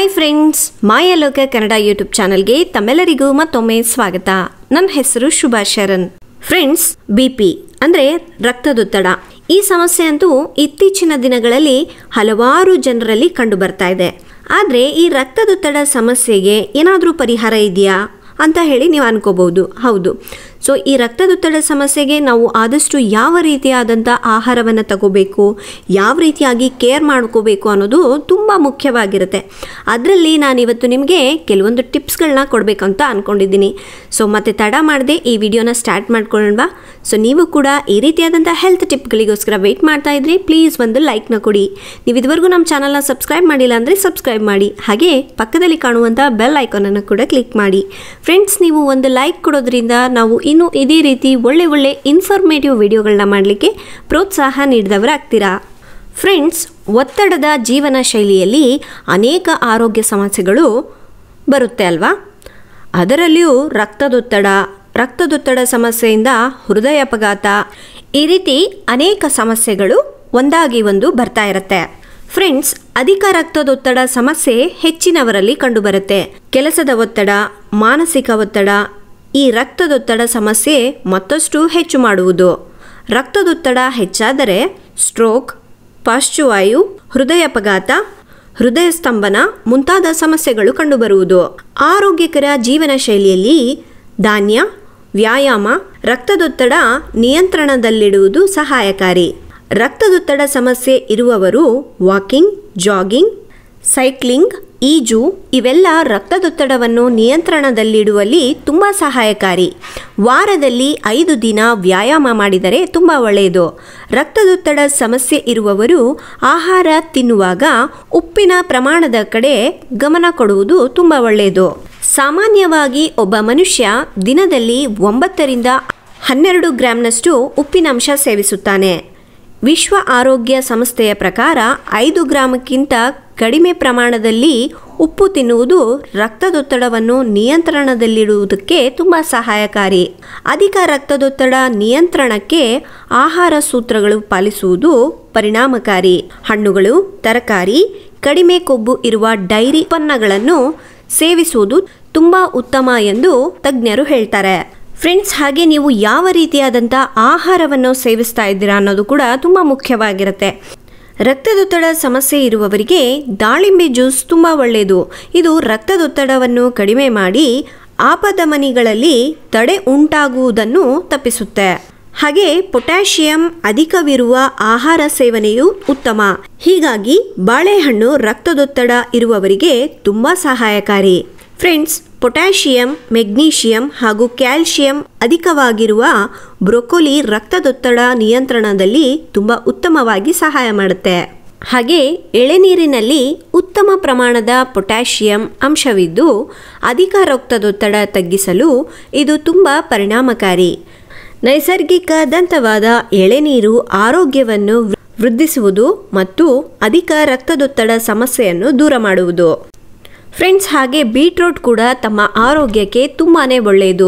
hi friends Mayaloka Kannada YouTube ಚಾನಲ್ಗೆ ತಮ್ಮೆಲ್ಲರಿಗೂ ಮತ್ತೊಮ್ಮೆ ಸ್ವಾಗತ ನನ್ನ ಹೆಸರು Shubha Sharan friends B P ಅಂದರೆ ರಕ್ತದೊತ್ತಡ ಈ ಸಮಸ್ಯೆ ಅಂತೂ ಇತ್ತೀಚಿನ ದಿನಗಳಲ್ಲಿ ಹಲವಾರು ಜನರಲ್ಲಿ ಕಂಡು ಬರ್ತಾ ಇದೆ ಆದರೆ ಈ ರಕ್ತದೊತ್ತಡ ಸಮಸ್ಯೆಗೆ ಏನಾದರೂ ಪರಿಹಾರ ಇದೆಯಾ ಅಂತ ಹೇಳಿ ನೀವು ಅನ್ಕೋಬಹುದು ಹೌದು ಸೊ ಈ ರಕ್ತದೊತ್ತಡ ಸಮಸ್ಯೆಗೆ ನಾವು ಆದಷ್ಟು ಯಾವ ರೀತಿಯಾದಂಥ ಆಹಾರವನ್ನು ತಗೋಬೇಕು ಯಾವ ರೀತಿಯಾಗಿ ಕೇರ್ ಮಾಡ್ಕೋಬೇಕು ಅನ್ನೋದು ತುಂಬ ಮುಖ್ಯವಾಗಿರುತ್ತೆ ಅದರಲ್ಲಿ ನಾನಿವತ್ತು ನಿಮಗೆ ಕೆಲವೊಂದು ಟಿಪ್ಸ್ಗಳನ್ನ ಕೊಡಬೇಕಂತ ಅಂದ್ಕೊಂಡಿದ್ದೀನಿ ಸೊ ಮತ್ತೆ ತಡ ಮಾಡದೆ ಈ ವಿಡಿಯೋನ ಸ್ಟಾರ್ಟ್ ಮಾಡ್ಕೊಳ್ಳೋಣ ಸೊ ನೀವು ಕೂಡ ಈ ರೀತಿಯಾದಂಥ ಹೆಲ್ತ್ ಟಿಪ್ಗಳಿಗೋಸ್ಕರ ವೆಯ್ಟ್ ಮಾಡ್ತಾ ಇದ್ರಿ ಪ್ಲೀಸ್ ಒಂದು ಲೈಕ್ನ ಕೊಡಿ ನೀವು ಇದುವರೆಗೂ ನಮ್ಮ ಚಾನಲ್ನ ಸಬ್ಸ್ಕ್ರೈಬ್ ಮಾಡಿಲ್ಲ ಅಂದರೆ ಸಬ್ಸ್ಕ್ರೈಬ್ ಮಾಡಿ ಹಾಗೆ ಪಕ್ಕದಲ್ಲಿ ಕಾಣುವಂಥ ಬೆಲ್ ಐಕಾನನ್ನು ಕೂಡ ಕ್ಲಿಕ್ ಮಾಡಿ ಫ್ರೆಂಡ್ಸ್ ನೀವು ಒಂದು ಲೈಕ್ ಕೊಡೋದ್ರಿಂದ ನಾವು ಇನ್ನೂ ಇದೇ ರೀತಿ ಒಳ್ಳೆ ಒಳ್ಳೆ ಇನ್ಫಾರ್ಮೇಟಿವ್ ವಿಡಿಯೋಗಳನ್ನ ಮಾಡಲಿಕ್ಕೆ ಪ್ರೋತ್ಸಾಹ ನೀಡಿದವರಾಗ್ತೀರಾ ಫ್ರೆಂಡ್ಸ್ ಒತ್ತಡದ ಜೀವನ ಶೈಲಿಯಲ್ಲಿ ಅನೇಕ ಆರೋಗ್ಯ ಸಮಸ್ಯೆಗಳು ಬರುತ್ತೆ ಅಲ್ವಾ ಅದರಲ್ಲಿಯೂ ರಕ್ತದೊತ್ತಡ ರಕ್ತದೊತ್ತಡ ಸಮಸ್ಯೆಯಿಂದ ಹೃದಯ ಅಪಘಾತ ಈ ರೀತಿ ಅನೇಕ ಸಮಸ್ಯೆಗಳು ಒಂದಾಗಿ ಒಂದು ಬರ್ತಾ ಇರುತ್ತೆ ಫ್ರೆಂಡ್ಸ್ ಅಧಿಕ ರಕ್ತದೊತ್ತಡ ಸಮಸ್ಯೆ ಹೆಚ್ಚಿನವರಲ್ಲಿ ಕಂಡುಬರುತ್ತೆ ಕೆಲಸದ ಒತ್ತಡ ಮಾನಸಿಕ ಒತ್ತಡ ಈ ರಕ್ತದೊತ್ತಡ ಸಮಸ್ಯೆ ಮತ್ತಷ್ಟು ಹೆಚ್ಚು ಮಾಡುವುದು ರಕ್ತದೊತ್ತಡ ಹೆಚ್ಚಾದರೆ ಸ್ಟ್ರೋಕ್ ಪಾರ್ಶ್ವವಾಯು ಹೃದಯ ಅಪಘಾತ ಹೃದಯ ಸ್ತಂಭನ ಮುಂತಾದ ಸಮಸ್ಯೆಗಳು ಕಂಡುಬರುವುದು ಆರೋಗ್ಯಕರ ಜೀವನ ಶೈಲಿಯಲ್ಲಿ ಧಾನ್ಯ ವ್ಯಾಯಾಮ ರಕ್ತದೊತ್ತಡ ನಿಯಂತ್ರಣದಲ್ಲಿಡುವುದು ಸಹಾಯಕಾರಿ ರಕ್ತದೊತ್ತಡ ಸಮಸ್ಯೆ ಇರುವವರು ವಾಕಿಂಗ್ ಜಾಗಿಂಗ್ ಸೈಕ್ಲಿಂಗ್ ಈಜು ಇವೆಲ್ಲ ರಕ್ತದೊತ್ತಡವನ್ನು ನಿಯಂತ್ರಣದಲ್ಲಿಡುವಲ್ಲಿ ತುಂಬ ಸಹಾಯಕಾರಿ ವಾರದಲ್ಲಿ ಐದು ದಿನ ವ್ಯಾಯಾಮ ಮಾಡಿದರೆ ತುಂಬ ಒಳ್ಳೆಯದು ರಕ್ತದೊತ್ತಡ ಸಮಸ್ಯೆ ಇರುವವರು ಆಹಾರ ತಿನ್ನುವಾಗ ಉಪ್ಪಿನ ಪ್ರಮಾಣದ ಕಡೆ ಗಮನ ಕೊಡುವುದು ತುಂಬ ಒಳ್ಳೆಯದು ಸಾಮಾನ್ಯವಾಗಿ ಒಬ್ಬ ಮನುಷ್ಯ ದಿನದಲ್ಲಿ ಒಂಬತ್ತರಿಂದ ಹನ್ನೆರಡು ಗ್ರಾಂನಷ್ಟು ಉಪ್ಪಿನಂಶ ಸೇವಿಸುತ್ತಾನೆ ವಿಶ್ವ ಆರೋಗ್ಯ ಸಂಸ್ಥೆಯ ಪ್ರಕಾರ ಐದು ಗ್ರಾಮಕ್ಕಿಂತ ಕಡಿಮೆ ಪ್ರಮಾಣದಲ್ಲಿ ಉಪ್ಪು ತಿನ್ನುವುದು ರಕ್ತದೊತ್ತಡವನ್ನು ನಿಯಂತ್ರಣದಲ್ಲಿಡುವುದಕ್ಕೆ ತುಂಬ ಸಹಾಯಕಾರಿ ಅಧಿಕ ರಕ್ತದೊತ್ತಡ ನಿಯಂತ್ರಣಕ್ಕೆ ಆಹಾರ ಸೂತ್ರಗಳು ಪಾಲಿಸುವುದು ಪರಿಣಾಮಕಾರಿ ಹಣ್ಣುಗಳು ತರಕಾರಿ ಕಡಿಮೆ ಕೊಬ್ಬು ಇರುವ ಡೈರಿ ಉತ್ಪನ್ನಗಳನ್ನು ಸೇವಿಸುವುದು ತುಂಬ ಉತ್ತಮ ಎಂದು ತಜ್ಞರು ಹೇಳ್ತಾರೆ ಫ್ರೆಂಡ್ಸ್ ಹಾಗೆ ನೀವು ಯಾವ ರೀತಿಯಾದಂಥ ಆಹಾರವನ್ನು ಸೇವಿಸ್ತಾ ಇದ್ದೀರಾ ಅನ್ನೋದು ಕೂಡ ತುಂಬ ಮುಖ್ಯವಾಗಿರುತ್ತೆ ರಕ್ತದೊತ್ತಡ ಸಮಸ್ಯೆ ಇರುವವರಿಗೆ ದಾಳಿಂಬೆ ಜ್ಯೂಸ್ ತುಂಬ ಒಳ್ಳೆಯದು ಇದು ರಕ್ತದೊತ್ತಡವನ್ನು ಕಡಿಮೆ ಮಾಡಿ ಆಪಧಮನಿಗಳಲ್ಲಿ ತಡೆ ಉಂಟಾಗುವುದನ್ನು ತಪ್ಪಿಸುತ್ತೆ ಹಾಗೆ ಪೊಟ್ಯಾಷಿಯಂ ಅಧಿಕವಿರುವ ಆಹಾರ ಸೇವನೆಯು ಉತ್ತಮ ಹೀಗಾಗಿ ಬಾಳೆಹಣ್ಣು ರಕ್ತದೊತ್ತಡ ಇರುವವರಿಗೆ ತುಂಬ ಸಹಾಯಕಾರಿ ಫ್ರೆಂಡ್ಸ್ ಪೊಟ್ಯಾಷಿಯಂ ಮೆಗ್ನೀಷಿಯಂ ಹಾಗೂ ಕ್ಯಾಲ್ಶಿಯಂ ಅಧಿಕವಾಗಿರುವ ಬ್ರೊಕೊಲಿ ರಕ್ತದೊತ್ತಡ ನಿಯಂತ್ರಣದಲ್ಲಿ ತುಂಬ ಉತ್ತಮವಾಗಿ ಸಹಾಯ ಮಾಡುತ್ತೆ ಹಾಗೆ ಎಳೆನೀರಿನಲ್ಲಿ ಉತ್ತಮ ಪ್ರಮಾಣದ ಪೊಟ್ಯಾಷಿಯಂ ಅಂಶವಿದ್ದು ಅಧಿಕ ರಕ್ತದೊತ್ತಡ ತಗ್ಗಿಸಲು ಇದು ತುಂಬ ಪರಿಣಾಮಕಾರಿ ನೈಸರ್ಗಿಕ ದಂತವಾದ ಎಳೆನೀರು ಆರೋಗ್ಯವನ್ನು ವೃದ್ಧಿಸುವುದು ಮತ್ತು ಅಧಿಕ ರಕ್ತದೊತ್ತಡ ಸಮಸ್ಯೆಯನ್ನು ದೂರ ಮಾಡುವುದು ಫ್ರೆಂಡ್ಸ್ ಹಾಗೆ ಬೀಟ್ರೂಟ್ ಕೂಡ ತಮ್ಮ ಆರೋಗ್ಯಕ್ಕೆ ತುಂಬಾ ಒಳ್ಳೆಯದು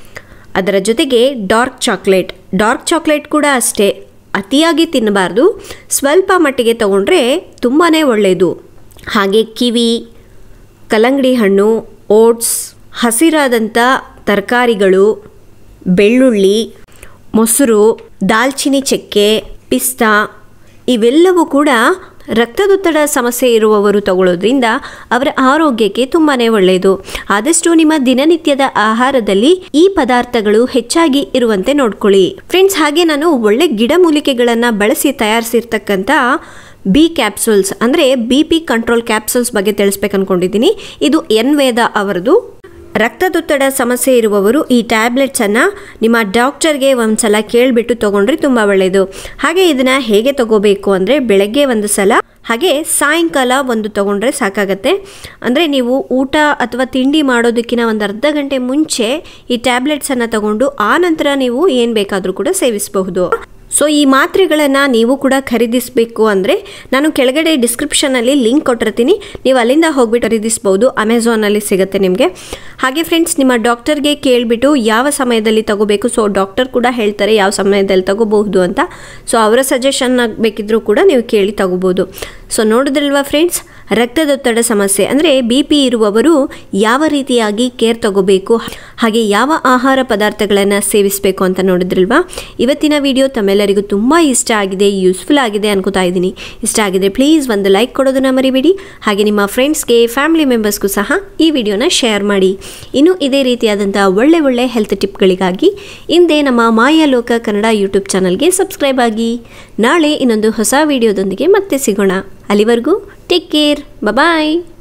ಅದರ ಜೊತೆಗೆ ಡಾರ್ಕ್ ಚಾಕ್ಲೇಟ್ ಡಾರ್ಕ್ ಚಾಕ್ಲೇಟ್ ಕೂಡ ಅಷ್ಟೇ ಅತಿಯಾಗಿ ತಿನ್ನಬಾರ್ದು ಸ್ವಲ್ಪ ಮಟ್ಟಿಗೆ ತಗೊಂಡ್ರೆ ತುಂಬಾ ಒಳ್ಳೆಯದು ಹಾಗೆ ಕಿವಿ ಕಲ್ಲಂಗಡಿ ಹಣ್ಣು ಓಟ್ಸ್ ಹಸಿರಾದಂಥ ತರಕಾರಿಗಳು ಬೆಳ್ಳುಳ್ಳಿ ಮೊಸರು ದಾಲ್ಚಿನ್ನಿ ಚಕ್ಕೆ ಪಿಸ್ತಾ ಇವೆಲ್ಲವೂ ಕೂಡ ರಕ್ತದೊತ್ತಡ ಸಮಸ್ಯೆ ಇರುವವರು ತಗೊಳ್ಳೋದ್ರಿಂದ ಅವರ ಆರೋಗ್ಯಕ್ಕೆ ತುಂಬಾ ಒಳ್ಳೆಯದು ಆದಷ್ಟು ನಿಮ್ಮ ದಿನನಿತ್ಯದ ಆಹಾರದಲ್ಲಿ ಈ ಪದಾರ್ಥಗಳು ಹೆಚ್ಚಾಗಿ ಇರುವಂತೆ ನೋಡ್ಕೊಳ್ಳಿ ಫ್ರೆಂಡ್ಸ್ ಹಾಗೆ ನಾನು ಒಳ್ಳೆ ಗಿಡಮೂಲಿಕೆಗಳನ್ನು ಬಳಸಿ ತಯಾರಿಸಿರ್ತಕ್ಕಂಥ ಬಿ ಕ್ಯಾಪ್ಸೂಲ್ಸ್ ಅಂದರೆ ಬಿ ಪಿ ಕಂಟ್ರೋಲ್ ಕ್ಯಾಪ್ಸೂಲ್ಸ್ ಬಗ್ಗೆ ತಿಳಿಸ್ಬೇಕು ಅನ್ಕೊಂಡಿದ್ದೀನಿ ಇದು ಎನ್ ವೇದ ಅವರದು ರಕ್ತದೊತ್ತಡ ಸಮಸ್ಯೆ ಇರುವವರು ಈ ಟ್ಯಾಬ್ಲೆಟ್ಸನ್ನು ನಿಮ್ಮ ಡಾಕ್ಟರ್ಗೆ ಒಂದು ಸಲ ಕೇಳಿಬಿಟ್ಟು ತೊಗೊಂಡ್ರೆ ತುಂಬ ಒಳ್ಳೆಯದು ಹಾಗೆ ಇದನ್ನು ಹೇಗೆ ತಗೋಬೇಕು ಅಂದರೆ ಬೆಳಗ್ಗೆ ಒಂದು ಸಲ ಹಾಗೆ ಸಾಯಂಕಾಲ ಒಂದು ತೊಗೊಂಡ್ರೆ ಸಾಕಾಗತ್ತೆ ಅಂದರೆ ನೀವು ಊಟ ಅಥವಾ ತಿಂಡಿ ಮಾಡೋದಕ್ಕಿಂತ ಒಂದು ಅರ್ಧ ಗಂಟೆ ಮುಂಚೆ ಈ ಟ್ಯಾಬ್ಲೆಟ್ಸನ್ನು ತಗೊಂಡು ಆ ನಂತರ ನೀವು ಏನು ಬೇಕಾದರೂ ಕೂಡ ಸೇವಿಸಬಹುದು ಸೊ ಈ ಮಾತ್ರೆಗಳನ್ನು ನೀವು ಕೂಡ ಖರೀದಿಸಬೇಕು ಅಂದರೆ ನಾನು ಕೆಳಗಡೆ ಡಿಸ್ಕ್ರಿಪ್ಷನಲ್ಲಿ ಲಿಂಕ್ ಕೊಟ್ಟಿರ್ತೀನಿ ನೀವು ಅಲ್ಲಿಂದ ಹೋಗ್ಬಿಟ್ಟು ಖರೀದಿಸ್ಬೋದು ಅಮೆಝಾನಲ್ಲಿ ಸಿಗುತ್ತೆ ನಿಮಗೆ ಹಾಗೆ ಫ್ರೆಂಡ್ಸ್ ನಿಮ್ಮ ಡಾಕ್ಟರ್ಗೆ ಕೇಳಿಬಿಟ್ಟು ಯಾವ ಸಮಯದಲ್ಲಿ ತಗೋಬೇಕು ಸೊ ಡಾಕ್ಟರ್ ಕೂಡ ಹೇಳ್ತಾರೆ ಯಾವ ಸಮಯದಲ್ಲಿ ತಗೋಬಹುದು ಅಂತ ಸೊ ಅವರ ಸಜೆಷನ್ ಬೇಕಿದ್ರೂ ಕೂಡ ನೀವು ಕೇಳಿ ತಗೋಬೋದು ಸೊ ನೋಡಿದ್ರಲ್ವಾ ಫ್ರೆಂಡ್ಸ್ ರಕ್ತದೊತ್ತಡ ಸಮಸ್ಯೆ ಅಂದರೆ ಬಿ ಪಿ ಇರುವವರು ಯಾವ ರೀತಿಯಾಗಿ ಕೇರ್ ತಗೋಬೇಕು ಹಾಗೆ ಯಾವ ಆಹಾರ ಪದಾರ್ಥಗಳನ್ನು ಸೇವಿಸಬೇಕು ಅಂತ ನೋಡಿದ್ರಲ್ವಾ ಇವತ್ತಿನ ವಿಡಿಯೋ ತಮ್ಮೆಲ್ಲರಿಗೂ ತುಂಬ ಇಷ್ಟ ಆಗಿದೆ ಯೂಸ್ಫುಲ್ ಆಗಿದೆ ಅನ್ಕೋತಾ ಇದ್ದೀನಿ ಇಷ್ಟ ಆಗಿದೆ ಪ್ಲೀಸ್ ಒಂದು ಲೈಕ್ ಕೊಡೋದನ್ನ ಮರಿಬೇಡಿ ಹಾಗೆ ನಿಮ್ಮ ಫ್ರೆಂಡ್ಸ್ಗೆ ಫ್ಯಾಮಿಲಿ ಮೆಂಬರ್ಸ್ಗೂ ಸಹ ಈ ವಿಡಿಯೋನ ಶೇರ್ ಮಾಡಿ ಇನ್ನು ಇದೇ ರೀತಿಯಾದಂಥ ಒಳ್ಳೆ ಒಳ್ಳೆ ಹೆಲ್ತ್ ಟಿಪ್ಗಳಿಗಾಗಿ ಹಿಂದೆ ನಮ್ಮ ಮಾಯಾ ಲೋಕ ಕನ್ನಡ ಯೂಟ್ಯೂಬ್ ಚಾನಲ್ಗೆ ಸಬ್ಸ್ಕ್ರೈಬ್ ಆಗಿ ನಾಳೆ ಇನ್ನೊಂದು ಹೊಸ ವಿಡಿಯೋದೊಂದಿಗೆ ಮತ್ತೆ ಸಿಗೋಣ ಅಲ್ಲಿವರೆಗೂ ಟೇಕ್ ಕೇರ್ ಬಾಯ್